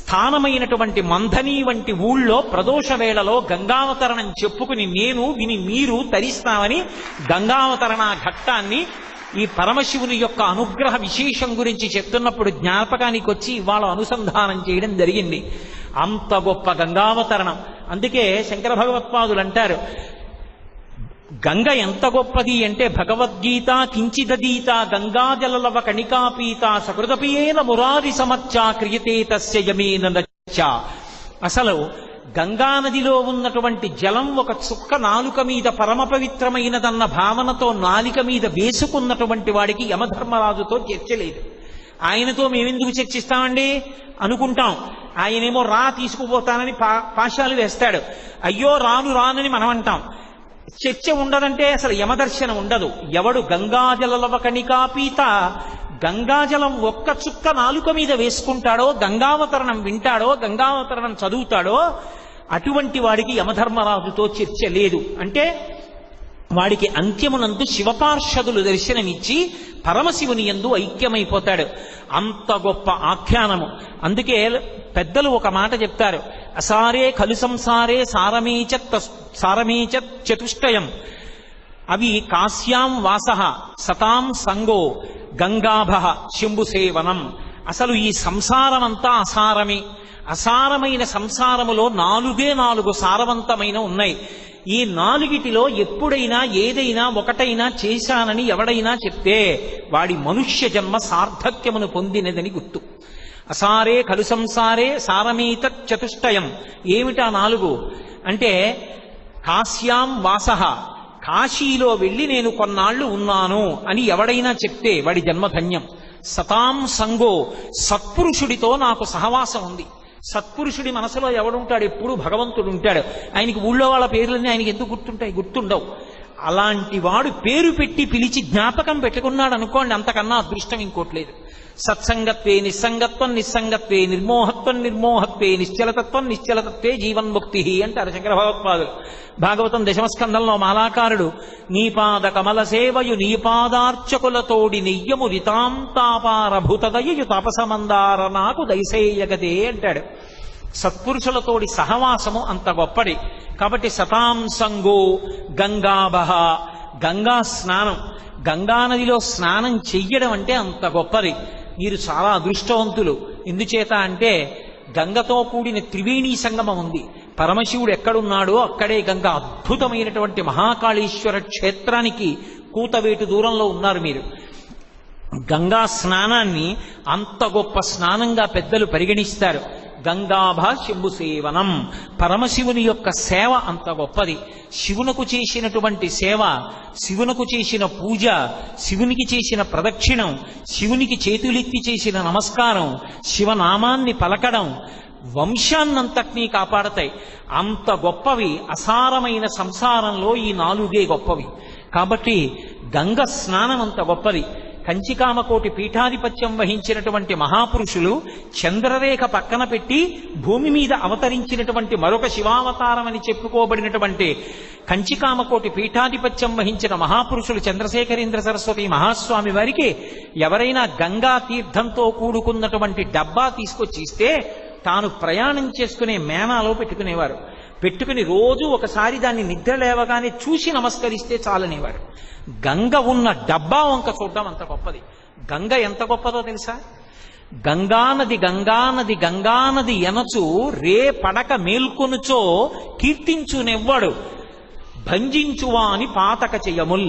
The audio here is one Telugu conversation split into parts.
స్థానమైనటువంటి మంథని వంటి ఊళ్ళో ప్రదోష వేళలో గంగావతరణం చెప్పుకుని నేను విని మీరు తరిస్తామని గంగావతరణ ఘట్టాన్ని ఈ పరమశివుని యొక్క అనుగ్రహ విశేషం గురించి చెప్తున్నప్పుడు జ్ఞాపకానికి వచ్చి ఇవాళ అనుసంధానం చేయడం జరిగింది అంత గొప్ప గంగావతరణం అందుకే శంకర భగవత్పాదులు అంటారు గంగ ఎంత గొప్పది అంటే భగవద్గీత కించిదీత గంగాజలలవ కణికాపీత సకృతపియేన మురారి సమర్చా క్రియతే తస్య యమేన నచ్చ అసలు గంగా నదిలో ఉన్నటువంటి జలం ఒక చుక్క నాలుక మీద పరమ పవిత్రమైనదన్న భావనతో నాలిక మీద వేసుకున్నటువంటి వాడికి యమధర్మరాజుతో చర్చ లేదు ఆయనతో మేమెందుకు చర్చిస్తామండి అనుకుంటాం ఆయనేమో రా తీసుకుపోతానని పా పాశాలు వేస్తాడు అయ్యో రాను రానని మనం అంటాం చర్చ ఉండదంటే అసలు యమదర్శనం ఉండదు ఎవడు గంగాజలవ కణికాపీత గంగాజలం ఒక్క చుక్క నాలుక మీద వేసుకుంటాడో గంగావతరణం వింటాడో గంగావతరణం చదువుతాడో అటువంటి వాడికి యమధర్మరాజుతో చర్చ లేదు అంటే వాడికి అంత్యమునందు శివపార్షదులు దర్శనమిచ్చి పరమశివుని యందు ఐక్యమైపోతాడు అంత గొప్ప ఆఖ్యానము అందుకే పెద్దలు ఒక మాట చెప్తారు అసారే ఖలు సంసారే సారమేచ తస్- సారమేచ చతుష్టయం అవి కాశ్యాం వాస సతాం సంగో గంగాభ శంభుసేవనం అసలు ఈ సంసారమంతా అసారమే అసారమైన సంసారములో నాలుగే నాలుగు సారవంతమైన ఉన్నాయి ఈ నాలుగిటిలో ఎప్పుడైనా ఏదైనా ఒకటైనా చేశానని ఎవడైనా చెప్తే వాడి మనుష్య జన్మ సార్థక్యమును పొందినదని గుర్తు అసారే కలు సంసారే సారమీత చతుష్టయం ఏమిటా నాలుగు అంటే కాశ్యాం వాస కాశీలో వెళ్ళి నేను కొన్నాళ్లు ఉన్నాను అని ఎవడైనా చెప్తే వాడి జన్మధన్యం సతాం సంగో సత్పురుషుడితో నాకు సహవాసం ఉంది సత్పురుషుడి మనసులో ఎవడుంటాడు ఎప్పుడు భగవంతుడు ఉంటాడు ఆయనకి ఊళ్ళో వాళ్ళ పేర్లన్నీ ఆయనకి ఎందుకు గుర్తుంటాయి గుర్తుండవు అలాంటి వాడు పేరు పెట్టి పిలిచి జ్ఞాపకం పెట్టుకున్నాడు అనుకోండి అంతకన్నా అదృష్టం ఇంకోట్లేదు సత్సంగత్వే నిస్సంగత్వం నిస్సంగత్వే నిర్మోహత్వం నిర్మోహత్వే నిశ్చలతత్వం నిశ్చలతత్వే జీవన్ముక్తి అంటారు శంకర భగవత్పాదులు భాగవతం దశమస్కందంలో మాలాకారుడు నీపాద కమల సేవయు నీపాదార్చకులతోడి నెయ్యము రితాంతాపారభూతదయు తపసమందార నాకు దయసేయగదే అంటాడు సత్పురుషులతోడి సహవాసము అంత గొప్పది కాబట్టి సతాం సంగో గంగాబహ గంగా స్నానం గంగా నదిలో స్నానం చెయ్యడం అంటే అంత గొప్పది మీరు చాలా అదృష్టవంతులు ఎందుచేత అంటే గంగతో కూడిన త్రివేణీ సంగమం ఉంది పరమశివుడు ఎక్కడున్నాడో అక్కడే గంగ అద్భుతమైనటువంటి మహాకాళేశ్వర క్షేత్రానికి కూతవేటు దూరంలో ఉన్నారు మీరు గంగా స్నానాన్ని అంత గొప్ప స్నానంగా పెద్దలు పరిగణిస్తారు గంగాభ శంభు సేవనం పరమశివుని యొక్క సేవ అంత గొప్పది శివునకు చేసినటువంటి సేవ శివునకు చేసిన పూజ శివునికి చేసిన ప్రదక్షిణం శివునికి చేతులెత్తి చేసిన నమస్కారం శివనామాన్ని పలకడం వంశాన్నంతటినీ కాపాడతాయి అంత గొప్పవి అసారమైన సంసారంలో ఈ నాలుగే గొప్పవి కాబట్టి గంగ స్నానం అంత గొప్పది కంచికామకోటి పీఠాధిపత్యం వహించినటువంటి మహాపురుషులు చంద్రరేఖ పక్కన పెట్టి భూమి మీద అవతరించినటువంటి మరొక శివావతారం అని చెప్పుకోబడినటువంటి కంచికామకోటి పీఠాధిపత్యం వహించిన మహాపురుషులు చంద్రశేఖరేంద్ర సరస్వతి మహాస్వామి వారికి ఎవరైనా గంగా తీర్థంతో కూడుకున్నటువంటి డబ్బా తీసుకొచ్చి ఇస్తే తాను ప్రయాణం చేసుకునే మేనాలో పెట్టుకునేవారు పెట్టుకుని రోజు ఒకసారి దాన్ని నిద్ర లేవగానే చూసి నమస్కరిస్తే చాలనేవారు గంగ ఉన్న డబ్బా వంక చూడడం అంత గొప్పది గంగ ఎంత గొప్పదో తెలుసా గంగానది గంగానది గంగానది ఎనచు రే పడక మేల్కొనుచో కీర్తించునెవ్వడు భంజించువా అని పాతక చెయ్యముల్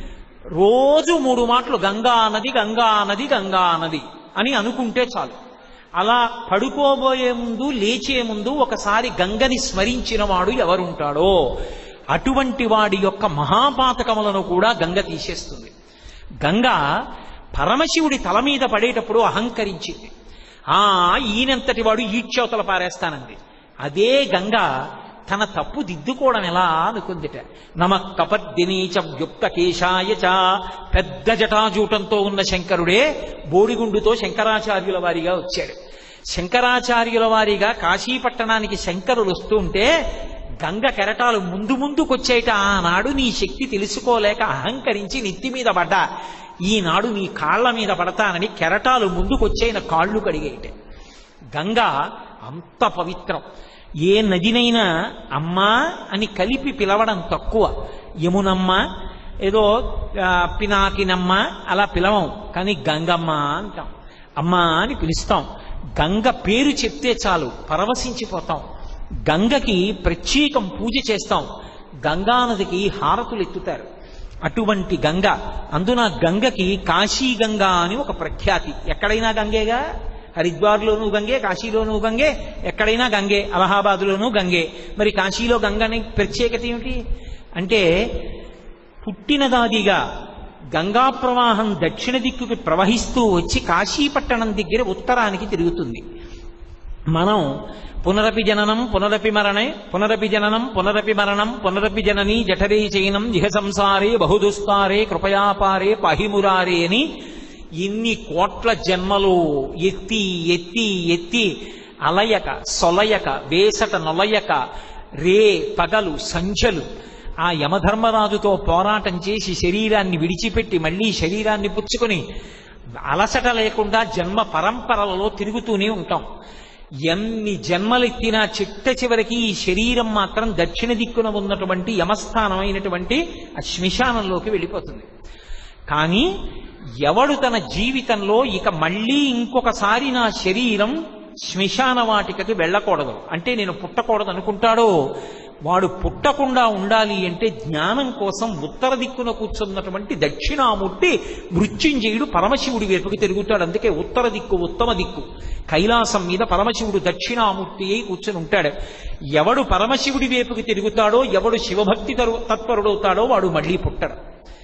రోజు మూడు మాటలు గంగా నది గంగా నది గంగా నది అని అనుకుంటే చాలు అలా పడుకోబోయే ముందు లేచే ముందు ఒకసారి గంగని స్మరించిన వాడు ఎవరుంటాడో అటువంటి వాడి యొక్క మహాపాతకములను కూడా గంగ తీసేస్తుంది గంగ పరమశివుడి తల మీద పడేటప్పుడు అహంకరించింది ఆ ఈయనంతటి వాడు ఈడ్చవతల పారేస్తానంది అదే గంగ తన తప్పు దిద్దుకోవడం ఎలా అనుకుందిట నమ కపర్దినీచ యుక్త కేశాయ చ పెద్ద జటాజూటంతో ఉన్న శంకరుడే బోడిగుండుతో శంకరాచార్యుల వారిగా వచ్చాడు శంకరాచార్యుల వారిగా కాశీపట్టణానికి శంకరులు వస్తుంటే గంగ కెరటాలు ముందు ముందుకొచ్చేట ఆనాడు నీ శక్తి తెలుసుకోలేక అహంకరించి నెత్తి మీద పడ్డా ఈనాడు నీ కాళ్ల మీద పడతానని కెరటాలు ముందుకొచ్చేన కాళ్ళు కడిగేట గంగ అంత పవిత్రం ఏ నదినైనా అమ్మా అని కలిపి పిలవడం తక్కువ యమునమ్మ ఏదో ఆ, పినాకినమ్మ అలా పిలవం కానీ గంగమ్మ అంటాం అమ్మ అని పిలుస్తాం గంగ పేరు చెప్తే చాలు పరవశించిపోతాం గంగకి ప్రత్యేకం పూజ చేస్తాం గంగానదికి హారతులు ఎత్తుతారు అటువంటి గంగ అందున గంగకి కాశీ గంగా అని ఒక ప్రఖ్యాతి ఎక్కడైనా గంగేగా హరిద్వార్లోనూ గంగే కాశీలోనూ గంగే ఎక్కడైనా గంగే అలహాబాద్లోనూ గంగే మరి కాశీలో గంగని ప్రత్యేకత ఏమిటి అంటే పుట్టినదాదిగా గంగా ప్రవాహం దక్షిణ దిక్కుకి ప్రవహిస్తూ వచ్చి కాశీపట్టణం దగ్గర ఉత్తరానికి తిరుగుతుంది మనం పునరపి జననం పునరపి మరణే పునరపి జననం పునరపి మరణం పునరపి జననీ జఠరే చైనం ఇహ సంసారే బహుదుస్తారే కృపయాపారే పహిమురారే అని ఇన్ని కోట్ల జన్మలు ఎత్తి ఎత్తి ఎత్తి అలయక సొలయక వేసట నొలయక రే పగలు సంచలు ఆ యమధర్మరాజుతో పోరాటం చేసి శరీరాన్ని విడిచిపెట్టి మళ్ళీ శరీరాన్ని పుచ్చుకొని అలసట లేకుండా జన్మ పరంపరలలో తిరుగుతూనే ఉంటాం ఎన్ని జన్మలెత్తినా చిట్ట చివరికి ఈ శరీరం మాత్రం దక్షిణ దిక్కున ఉన్నటువంటి యమస్థానమైనటువంటి ఆ శ్మశానంలోకి వెళ్ళిపోతుంది కానీ ఎవడు తన జీవితంలో ఇక మళ్ళీ ఇంకొకసారి నా శరీరం శ్మశాన వాటికకి వెళ్ళకూడదు అంటే నేను పుట్టకూడదు అనుకుంటాడో వాడు పుట్టకుండా ఉండాలి అంటే జ్ఞానం కోసం ఉత్తర దిక్కున కూర్చున్నటువంటి దక్షిణామూర్తి మృత్యుంజయుడు పరమశివుడి వైపుకి తిరుగుతాడు అందుకే ఉత్తర దిక్కు ఉత్తమ దిక్కు కైలాసం మీద పరమశివుడు దక్షిణామూర్తి అయి కూర్చుని ఉంటాడు ఎవడు పరమశివుడి వైపుకి తిరుగుతాడో ఎవడు శివభక్తి తరు తత్పరుడవుతాడో వాడు మళ్ళీ పుట్టడు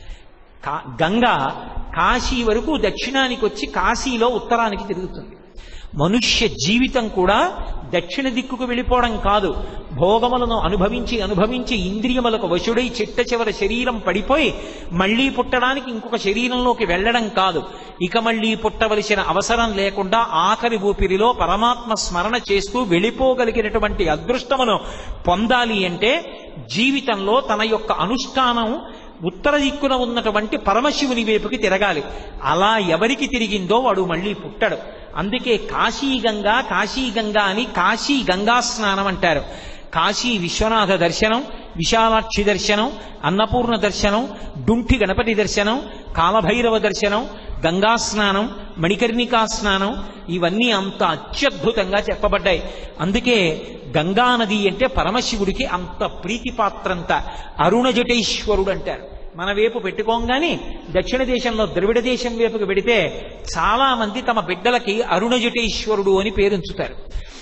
కా- గంగ కాశీ వరకు దక్షిణానికి వచ్చి కాశీలో ఉత్తరానికి తిరుగుతుంది మనుష్య జీవితం కూడా దక్షిణ దిక్కుకు వెళ్ళిపోవడం కాదు భోగములను అనుభవించి అనుభవించి ఇంద్రియములకు వశుడై చిట్ట చివరి శరీరం పడిపోయి మళ్ళీ పుట్టడానికి ఇంకొక శరీరంలోకి వెళ్ళడం కాదు ఇక మళ్ళీ పుట్టవలసిన అవసరం లేకుండా ఆఖరి ఊపిరిలో పరమాత్మ స్మరణ చేస్తూ వెళ్ళిపోగలిగినటువంటి అదృష్టమును పొందాలి అంటే జీవితంలో తన యొక్క అనుష్ఠానం ఉత్తర దిక్కున ఉన్నటువంటి పరమశివుని వైపుకి తిరగాలి అలా ఎవరికి తిరిగిందో వాడు మళ్ళీ పుట్టడు అందుకే కాశీ గంగా కాశీ గంగా అని కాశీ గంగా స్నానం అంటారు కాశీ విశ్వనాథ దర్శనం విశాలాక్షి దర్శనం అన్నపూర్ణ దర్శనం డుంఠి గణపతి దర్శనం కాలభైరవ దర్శనం గంగా స్నానం మణికర్ణికా స్నానం ఇవన్నీ అంత అత్యద్భుతంగా చెప్పబడ్డాయి అందుకే గంగా నది అంటే పరమశివుడికి అంత ప్రీతిపాత్రంత అరుణజటేశ్వరుడు అంటారు మన వైపు పెట్టుకోగానే దక్షిణ దేశంలో ద్రవిడ దేశం వైపుకి పెడితే చాలా మంది తమ బిడ్డలకి అరుణజటేశ్వరుడు అని పేరుంచుతారు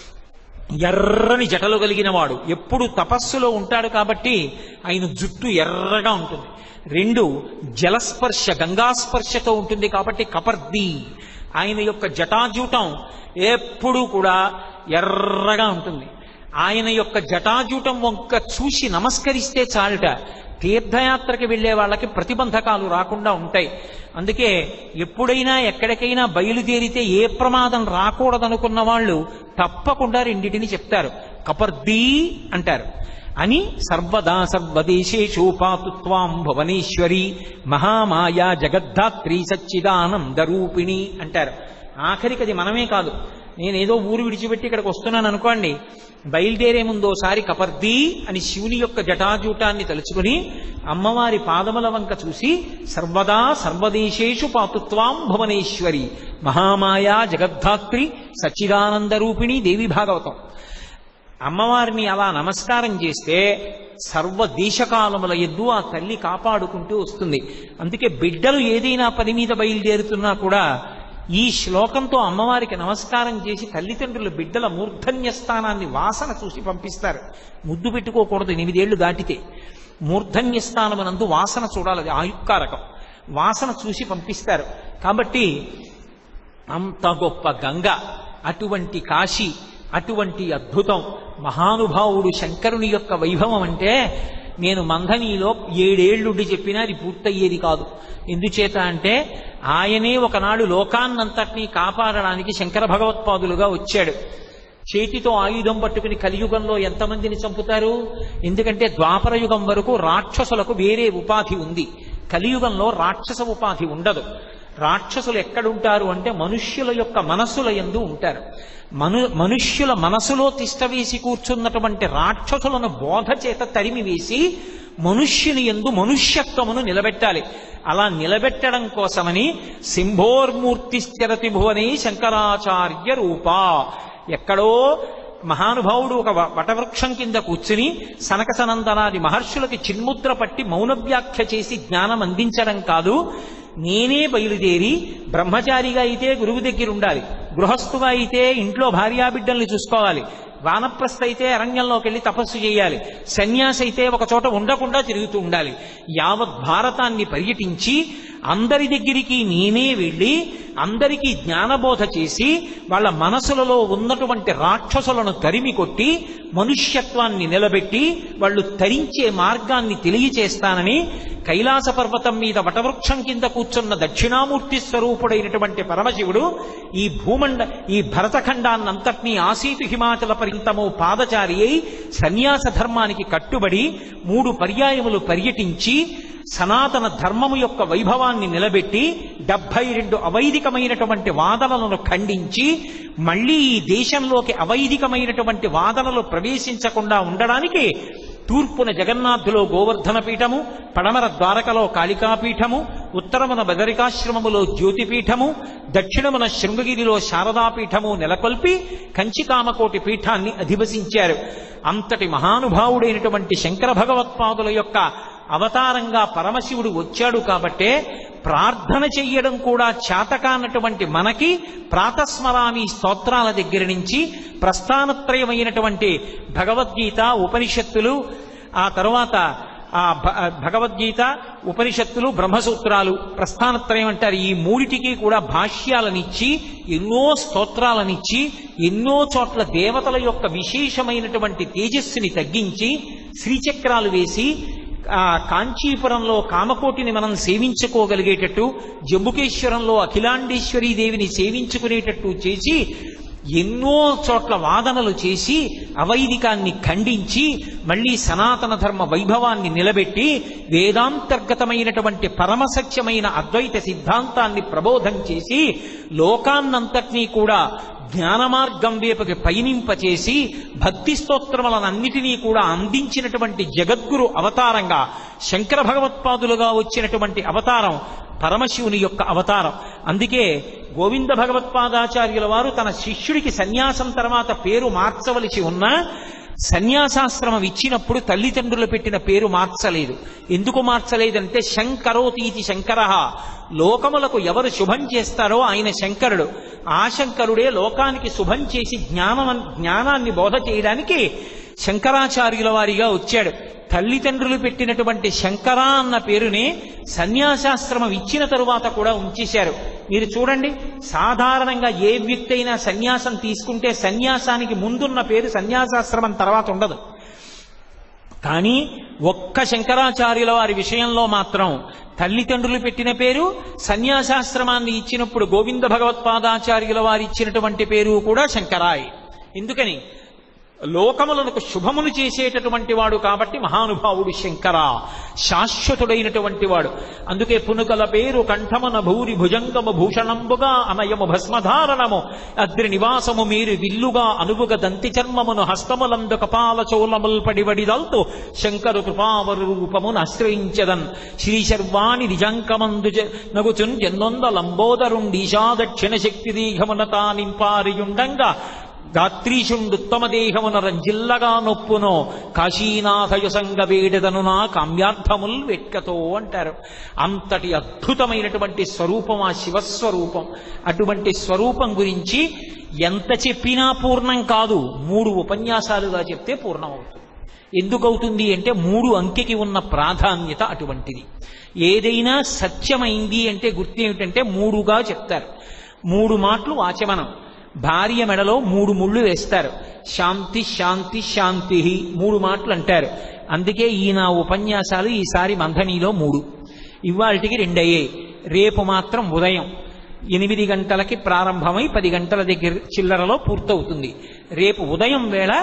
ఎర్రని జటలు కలిగిన వాడు ఎప్పుడు తపస్సులో ఉంటాడు కాబట్టి ఆయన జుట్టు ఎర్రగా ఉంటుంది రెండు జలస్పర్శ గంగాస్పర్శతో ఉంటుంది కాబట్టి కపర్ది ఆయన యొక్క జటాజూటం ఎప్పుడూ కూడా ఎర్రగా ఉంటుంది ఆయన యొక్క జటాజూటం వంక చూసి నమస్కరిస్తే చాలుట తీర్థయాత్రకి వెళ్ళే వాళ్ళకి ప్రతిబంధకాలు రాకుండా ఉంటాయి అందుకే ఎప్పుడైనా ఎక్కడికైనా బయలుదేరితే ఏ ప్రమాదం రాకూడదనుకున్న వాళ్ళు తప్పకుండా రెండిటిని చెప్తారు కపర్దీ అంటారు అని సర్వదా సర్వదేశేషు పాతుత్వాం భువనేశ్వరి మహామాయా జగద్ధాత్రి సచ్చిదానంద రూపిణి అంటారు ఆఖరికి అది మనమే కాదు నేనేదో ఊరు విడిచిపెట్టి ఇక్కడికి వస్తున్నాను అనుకోండి బయలుదేరే ముందోసారి కపర్దీ అని శివుని యొక్క జటాజూటాన్ని తలుచుకుని అమ్మవారి పాదముల వంక చూసి సర్వదా సర్వదేశేషు పాతుత్వాం భువనేశ్వరి మహామాయా జగద్ధాత్రి సచ్చిదానంద రూపిణి దేవి భాగవతం అమ్మవారిని అలా నమస్కారం చేస్తే సర్వ దేశకాలముల ఎద్దు ఆ తల్లి కాపాడుకుంటూ వస్తుంది అందుకే బిడ్డలు ఏదైనా పని మీద బయలుదేరుతున్నా కూడా ఈ శ్లోకంతో అమ్మవారికి నమస్కారం చేసి తల్లిదండ్రులు బిడ్డల మూర్ధన్య స్థానాన్ని వాసన చూసి పంపిస్తారు ముద్దు పెట్టుకోకూడదు ఎనిమిదేళ్లు దాటితే మూర్ధన్య స్థానమునందు వాసన చూడాలి అది ఆయుక్కారకం వాసన చూసి పంపిస్తారు కాబట్టి అంత గొప్ప గంగ అటువంటి కాశీ అటువంటి అద్భుతం మహానుభావుడు శంకరుని యొక్క వైభవం అంటే నేను మంధనీలో ఏడేళ్లుండి చెప్పినా అది పూర్తయ్యేది కాదు ఎందుచేత అంటే ఆయనే ఒకనాడు లోకాన్నంతటినీ కాపాడడానికి శంకర భగవత్పాదులుగా వచ్చాడు చేతితో ఆయుధం పట్టుకుని కలియుగంలో ఎంతమందిని చంపుతారు ఎందుకంటే ద్వాపర యుగం వరకు రాక్షసులకు వేరే ఉపాధి ఉంది కలియుగంలో రాక్షస ఉపాధి ఉండదు రాక్షసులు ఎక్కడుంటారు అంటే మనుష్యుల యొక్క మనస్సుల యందు ఉంటారు మను మనుష్యుల మనసులో తిష్టవేసి కూర్చున్నటువంటి రాక్షసులను బోధ చేత తరిమి వేసి మనుష్యుని ఎందు మనుష్యత్వమును నిలబెట్టాలి అలా నిలబెట్టడం కోసమని సింహోర్మూర్తి స్థిరతి భువని శంకరాచార్య రూప ఎక్కడో మహానుభావుడు ఒక వ- వటవృక్షం కింద కూర్చుని సనక సనందనాది మహర్షులకి చిన్ముద్ర పట్టి మౌన వ్యాఖ్య చేసి జ్ఞానం అందించడం కాదు నేనే బయలుదేరి బ్రహ్మచారిగా అయితే గురువు దగ్గర ఉండాలి గృహస్థుగా అయితే ఇంట్లో భార్యాబిడ్డల్ని చూసుకోవాలి వానప్రస్థ అయితే అరణ్యంలోకి వెళ్ళి తపస్సు చేయాలి సన్యాసి అయితే ఒక చోట ఉండకుండా తిరుగుతూ ఉండాలి యావత్ భారతాన్ని పర్యటించి అందరి దగ్గరికి నేనే వెళ్ళి అందరికీ జ్ఞానబోధ చేసి వాళ్ళ మనసులలో ఉన్నటువంటి రాక్షసులను తరిమి కొట్టి మనుష్యత్వాన్ని నిలబెట్టి వాళ్ళు తరించే మార్గాన్ని తెలియచేస్తానని కైలాస పర్వతం మీద వటవృక్షం కింద కూర్చున్న దక్షిణామూర్తి స్వరూపుడైనటువంటి పరమశివుడు ఈ భూమండ ఈ భరతఖండాన్నంతటినీ ఆసీతు హిమాచల పర్యంతము పాదచారి అయి సన్యాస ధర్మానికి కట్టుబడి మూడు పర్యాయములు పర్యటించి సనాతన ధర్మము యొక్క వైభవాన్ని నిలబెట్టి డెబ్బై రెండు అవైదికమైనటువంటి వాదనలను ఖండించి మళ్ళీ ఈ దేశంలోకి అవైదికమైనటువంటి వాదనలు ప్రవేశించకుండా ఉండడానికి తూర్పున జగన్నాథులో గోవర్ధన పీఠము పడమర ద్వారకలో కాళికాపీఠము ఉత్తరమున బదరికాశ్రమములో జ్యోతిపీఠము దక్షిణమున శృంగగిరిలో శారదాపీఠము నెలకొల్పి కంచికామకోటి పీఠాన్ని అధివసించారు అంతటి మహానుభావుడైనటువంటి శంకర భగవత్పాదుల యొక్క అవతారంగా పరమశివుడు వచ్చాడు కాబట్టే ప్రార్థన చెయ్యడం కూడా చేతకానటువంటి మనకి ప్రాతస్మరామి స్తోత్రాల దగ్గర నుంచి ప్రస్థానత్రయమైనటువంటి భగవద్గీత ఉపనిషత్తులు ఆ తరువాత ఆ భ- భగవద్గీత ఉపనిషత్తులు బ్రహ్మసూత్రాలు ప్రస్థానత్రయం అంటారు ఈ మూడిటికి కూడా భాష్యాలనిచ్చి ఎన్నో స్తోత్రాలనిచ్చి ఎన్నో చోట్ల దేవతల యొక్క విశేషమైనటువంటి తేజస్సుని తగ్గించి శ్రీచక్రాలు వేసి ఆ కాంచీపురంలో కామకోటిని మనం సేవించుకోగలిగేటట్టు జంబుకేశ్వరంలో అఖిలాండేశ్వరీ దేవిని సేవించుకునేటట్టు చేసి ఎన్నో చోట్ల వాదనలు చేసి అవైదికాన్ని ఖండించి మళ్ళీ సనాతన ధర్మ వైభవాన్ని నిలబెట్టి వేదాంతర్గతమైనటువంటి పరమసత్యమైన అద్వైత సిద్ధాంతాన్ని ప్రబోధం చేసి లోకాన్నంతటినీ కూడా జ్ఞాన మార్గం వైపుకి పయనింపచేసి భక్తి స్తోత్రములనన్నిటినీ కూడా అందించినటువంటి జగద్గురు అవతారంగా శంకర భగవత్పాదులుగా వచ్చినటువంటి అవతారం పరమశివుని యొక్క అవతారం అందుకే గోవింద భగవత్పాదాచార్యుల వారు తన శిష్యుడికి సన్యాసం తర్వాత పేరు మార్చవలసి ఉన్నా సన్యాసాశ్రమం ఇచ్చినప్పుడు తల్లిదండ్రులు పెట్టిన పేరు మార్చలేదు ఎందుకు మార్చలేదంటే శంకరోతీతి శంకర లోకములకు ఎవరు శుభం చేస్తారో ఆయన శంకరుడు ఆ శంకరుడే లోకానికి శుభం చేసి జ్ఞానం జ్ఞానాన్ని బోధ చేయడానికి శంకరాచార్యుల వారిగా వచ్చాడు తల్లిదండ్రులు పెట్టినటువంటి శంకర అన్న పేరుని సన్యాసాశ్రమం ఇచ్చిన తరువాత కూడా ఉంచేశారు మీరు చూడండి సాధారణంగా ఏ వ్యక్తి అయినా సన్యాసం తీసుకుంటే సన్యాసానికి ముందున్న పేరు సన్యాసాశ్రమం తర్వాత ఉండదు కానీ ఒక్క శంకరాచార్యుల వారి విషయంలో మాత్రం తల్లిదండ్రులు పెట్టిన పేరు సన్యాసాశ్రమాన్ని ఇచ్చినప్పుడు గోవింద భగవత్పాదాచార్యుల వారు ఇచ్చినటువంటి పేరు కూడా శంకరాయ్ ఎందుకని లోకములకు శుభములు చేసేటటువంటి వాడు కాబట్టి మహానుభావుడు శంకర శాశ్వతుడైనటువంటి వాడు అందుకే పునుకల పేరు కంఠమున భూరి భుజంగము భూషణంబుగా అనయము భస్మధారణము అద్రి నివాసము మీరు విల్లుగా అనువుగ దంతి చర్మమును హస్తములందు కపాల చోళముల్ పడివడిదల్తు శంకరు కృపావరు రూపమును ఆశ్రయించదన్ శ్రీ శర్వాణి నిజంకమందు జ- నగుచున్ జన్నొంద లంబోదరుండీశా దక్షిణ శక్తి దీఘమున తానింపారియుండంగా గాత్రీషుండుత్తమ దేహమున రంజిల్లగా నొప్పునో కాశీనాథయుసంగ వేడదను నా కామ్యార్థముల్ వెట్కతో అంటారు అంతటి అద్భుతమైనటువంటి స్వరూపం ఆ శివస్వరూపం అటువంటి స్వరూపం గురించి ఎంత చెప్పినా పూర్ణం కాదు మూడు ఉపన్యాసాలుగా చెప్తే పూర్ణమవుతుంది ఎందుకవుతుంది అంటే మూడు అంకెకి ఉన్న ప్రాధాన్యత అటువంటిది ఏదైనా సత్యమైంది అంటే గుర్తు ఏమిటంటే మూడుగా చెప్తారు మూడు మాటలు వాచమనం భార్య మెడలో మూడు ముళ్ళు వేస్తారు శాంతి శాంతి శాంతి మూడు మాటలు అంటారు అందుకే ఈ నా ఉపన్యాసాలు ఈసారి మంథనీలో మూడు ఇవాళకి రెండయ్యాయి రేపు మాత్రం ఉదయం ఎనిమిది గంటలకి ప్రారంభమై పది గంటల దగ్గర చిల్లరలో పూర్తవుతుంది రేపు ఉదయం వేళ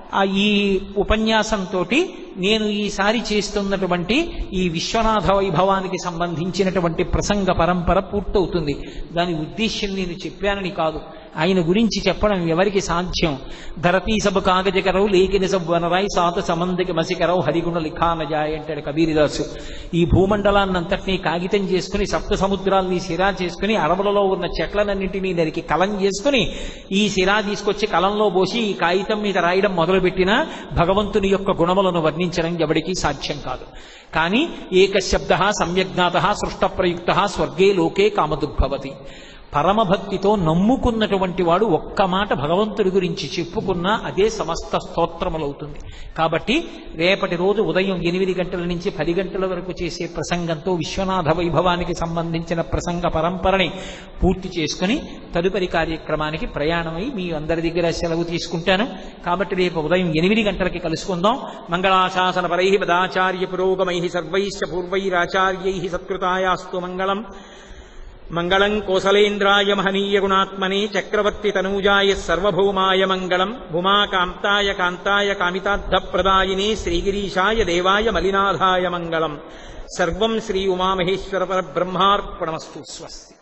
ఆ ఈ ఉపన్యాసంతో నేను ఈసారి చేస్తున్నటువంటి ఈ విశ్వనాథ వైభవానికి సంబంధించినటువంటి ప్రసంగ పరంపర పూర్తవుతుంది దాని ఉద్దేశ్యం నేను చెప్పానని కాదు ఆయన గురించి చెప్పడం ఎవరికి సాధ్యం ధరతీ సబ్ కాగజకరవు లేఖిన సబ్ వనరాయి సాత సమందికి మసికరవు హరిగుణ లిఖానజాయ్ అంటాడు కబీరిదాసు ఈ భూమండలాన్నంతటినీ కాగితం చేసుకుని సప్త సముద్రాల్ని సిరా చేసుకుని అడవులలో ఉన్న చెట్లనన్నింటినీ దానికి కలం చేసుకుని ఈ సిరా తీసుకొచ్చి కలంలో పోసి ఈ కాగితం మీద రాయడం మొదలుపెట్టినా భగవంతుని యొక్క గుణములను వర్ణించడం ఎవడికి సాధ్యం కాదు కానీ ఏక శబ్ద సమ్యజ్ఞాత సృష్ట ప్రయుక్త స్వర్గే లోకే కామదుగ్భవతి పరమభక్తితో నమ్ముకున్నటువంటి వాడు ఒక్క మాట భగవంతుడి గురించి చెప్పుకున్నా అదే సమస్త స్తోత్రములవుతుంది కాబట్టి రేపటి రోజు ఉదయం ఎనిమిది గంటల నుంచి పది గంటల వరకు చేసే ప్రసంగంతో విశ్వనాథ వైభవానికి సంబంధించిన ప్రసంగ పరంపరని పూర్తి చేసుకుని తదుపరి కార్యక్రమానికి ప్రయాణమై మీ అందరి దగ్గర సెలవు తీసుకుంటాను కాబట్టి రేపు ఉదయం ఎనిమిది గంటలకి కలుసుకుందాం మంగళాశాసన పరై పదాచార్య పురోగమై సర్వైశ్చ పూర్వైరాచార్యై సత్కృతాయాస్తు మంగళం మంగళం కోసలేంద్రాయ మహనీయ గుణాత్మనే చక్రవర్తి తనూజాయ సర్వభౌమాయ మంగళం భుమా కాంతాయ కాంతాయ కామితార్థప్రదాయినే శ్రీగిరీశాయ దేవాయ మలినాథాయ మంగళం సర్వం శ్రీ ఉమామహేశ్వర పరబ్రహ్మార్పణమస్తు స్వస్తి